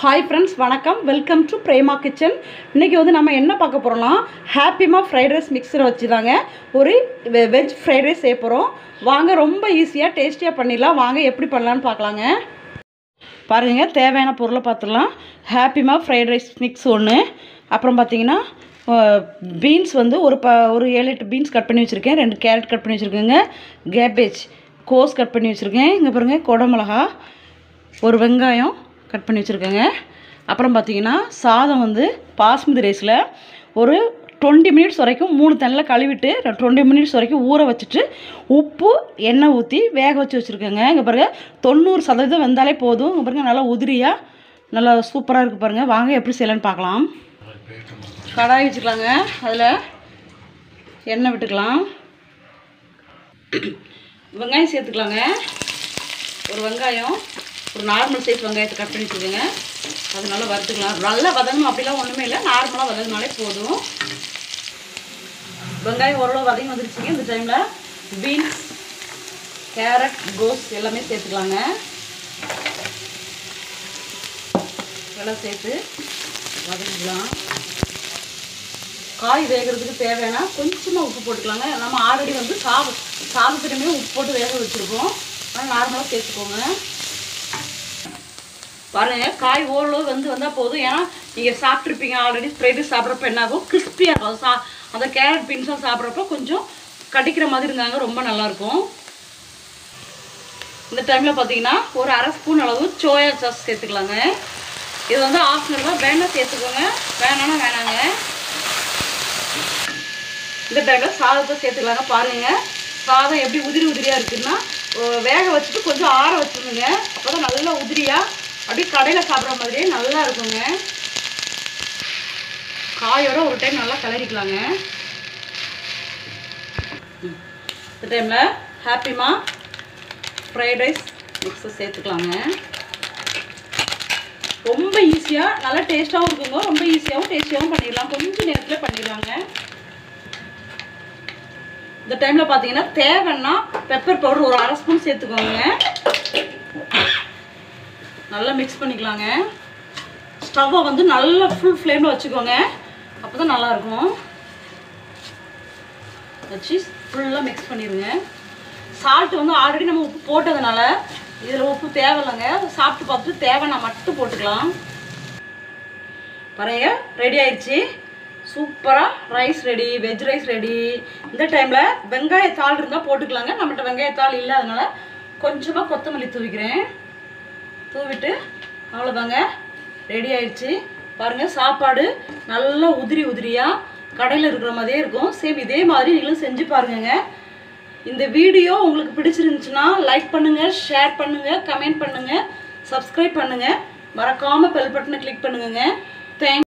hi friends வணக்கம் welcome to Prema kitchen இன்றைக்கி வந்து நம்ம என்ன பார்க்க போகிறோம்னா ஹாப்பிமா ஃப்ரைட் ரைஸ் மிக்சரை வச்சு தாங்க ஒரு வெஜ் ஃப்ரைட் ரைஸ் செய்ய போகிறோம் வாங்க ரொம்ப ஈஸியாக டேஸ்டியாக பண்ணிடலாம் வாங்க எப்படி பண்ணலான்னு பார்க்கலாங்க பாருங்க தேவையான பொருளை பார்த்துடலாம் ஹாப்பிமா ஃப்ரைட் ரைஸ் மிக்ஸ் ஒன்று அப்புறம் பார்த்தீங்கன்னா பீன்ஸ் வந்து ஒரு ப ஒரு ஏழு எட்டு பீன்ஸ் கட் பண்ணி வச்சுருக்கேன் ரெண்டு கேரட் கட் பண்ணி வச்சுருக்கேங்க கேபேஜ் கோஸ் கட் பண்ணி வச்சுருக்கேன் இங்கே பாருங்கள் குடமிளகா ஒரு வெங்காயம் கட் பண்ணி வச்சுருக்கேங்க அப்புறம் பார்த்தீங்கன்னா சாதம் வந்து பாஸ்மதி ரைஸில் ஒரு டுவெண்ட்டி மினிட்ஸ் வரைக்கும் மூணு தண்ணியில் கழுவிட்டு டுவெண்ட்டி மினிட்ஸ் வரைக்கும் ஊற வச்சுட்டு உப்பு எண்ணெய் ஊற்றி வேக வச்சு வச்சுருக்கேங்க இங்கே பாருங்கள் தொண்ணூறு சதவீதம் வெந்தாலே போதும் இங்கே பாருங்கள் நல்லா உதிரியாக நல்லா சூப்பராக இருக்குது பாருங்கள் வாங்க எப்படி செய்யலான்னு பார்க்கலாம் கடாய் வச்சுக்கலாங்க அதில் எண்ணெய் விட்டுக்கலாம் வெங்காயம் சேர்த்துக்கலாங்க ஒரு வெங்காயம் ஒரு நார்மல் சைஸ் வெங்காயத்தை கட் பண்ணி வச்சுக்கோங்க அது நல்லா வறுத்துக்கலாம் நல்லா வதங்கணும் அப்படிலாம் ஒன்றுமே இல்லை நார்மலாக வதங்கினாலே போதும் வெங்காயம் ஓரளவு வதங்கி வந்துருச்சுங்க இந்த டைமில் பீன்ஸ் கேரட் கோஸ் எல்லாமே சேர்த்துக்கலாங்க எல்லாம் சேர்த்து வதக்கிக்கலாம் காய் வேகிறதுக்கு தேவையான கொஞ்சமாக உப்பு போட்டுக்கலாங்க நம்ம ஆல்ரெடி வந்து சாத சாதத்துலையுமே உப்பு போட்டு வேக வச்சுருக்கோம் ஆனால் நார்மலாக சேர்த்துக்கோங்க பாருங்க காய் ஓரளவு வந்து வந்தால் போதும் ஏன்னா நீங்கள் சாப்பிட்ருப்பீங்க ஆல்ரெடி ஃப்ரைட் ரைஸ் சாப்பிட்றப்ப என்ன ஆகும் கிறிஸ்பியாக இருக்கும் சா அந்த கேரட் பீன்ஸாக சாப்பிட்றப்ப கொஞ்சம் கடிக்கிற மாதிரி இருந்தாங்க ரொம்ப நல்லாயிருக்கும் இந்த டைமில் பார்த்தீங்கன்னா ஒரு அரை ஸ்பூன் அளவு சோயா சாஸ் சேர்த்துக்கலாங்க இது வந்து ஆப்ஷனல் தான் வேணா சேர்த்துக்கோங்க வேணான்னா வேணாங்க இந்த டைமில் சாதத்தை சேர்த்துக்கலாங்க பாருங்கள் சாதம் எப்படி உதிரி உதிரியாக இருக்குன்னா வேக வச்சுட்டு கொஞ்சம் ஆற வச்சுருங்க அப்போ தான் நல்லா உதிரியாக அப்படியே கடையில் சாப்பிட்ற மாதிரியே நல்லா இருக்குங்க காயோட ஒரு டைம் நல்லா கிளறிக்கலாங்க இந்த டைமில் ஹாப்பிமா ஃப்ரைட் ரைஸ் மிக்ஸை சேர்த்துக்கலாங்க ரொம்ப ஈஸியாக நல்லா டேஸ்ட்டாகவும் இருக்குங்க ரொம்ப ஈஸியாகவும் டேஸ்டியாகவும் பண்ணிடலாம் கொஞ்சம் நேரத்தில் பண்ணிடலாங்க இந்த டைமில் பார்த்தீங்கன்னா தேவைன்னா பெப்பர் பவுடர் ஒரு அரை ஸ்பூன் சேர்த்துக்கோங்க நல்லா மிக்ஸ் பண்ணிக்கலாங்க ஸ்டவ்வை வந்து நல்லா ஃபுல் ஃப்ளேமில் வச்சுக்கோங்க அப்போ தான் நல்லாயிருக்கும் வச்சு ஃபுல்லாக மிக்ஸ் பண்ணிடுங்க சால்ட்டு வந்து ஆல்ரெடி நம்ம உப்பு போட்டதுனால இதில் உப்பு தேவையில்லைங்க சாப்பிட்டு பார்த்துட்டு தேவைன்னா மட்டும் போட்டுக்கலாம் பாருங்க ரெடி ஆயிடுச்சு சூப்பராக rice ready veg rice ready இந்த டைமில் வெங்காயத்தாள் இருந்தால் போட்டுக்கலாங்க நம்மகிட்ட வெங்காயத்தாள் இல்லை அதனால் கொஞ்சமாக கொத்தமல்லி தூவிக்கிறேன் தூவிட்டு அவ்வளோதாங்க ரெடி ஆயிடுச்சு பாருங்கள் சாப்பாடு நல்லா உதிரி உதிரியாக கடையில் இருக்கிற மாதிரியே இருக்கும் சேம் இதே மாதிரி நீங்களும் செஞ்சு பாருங்கங்க இந்த வீடியோ உங்களுக்கு பிடிச்சிருந்துச்சுன்னா லைக் பண்ணுங்கள் ஷேர் பண்ணுங்கள் கமெண்ட் பண்ணுங்கள் சப்ஸ்கிரைப் பண்ணுங்கள் மறக்காமல் பெல் பட்டனை கிளிக் பண்ணுங்கங்க தேங்க்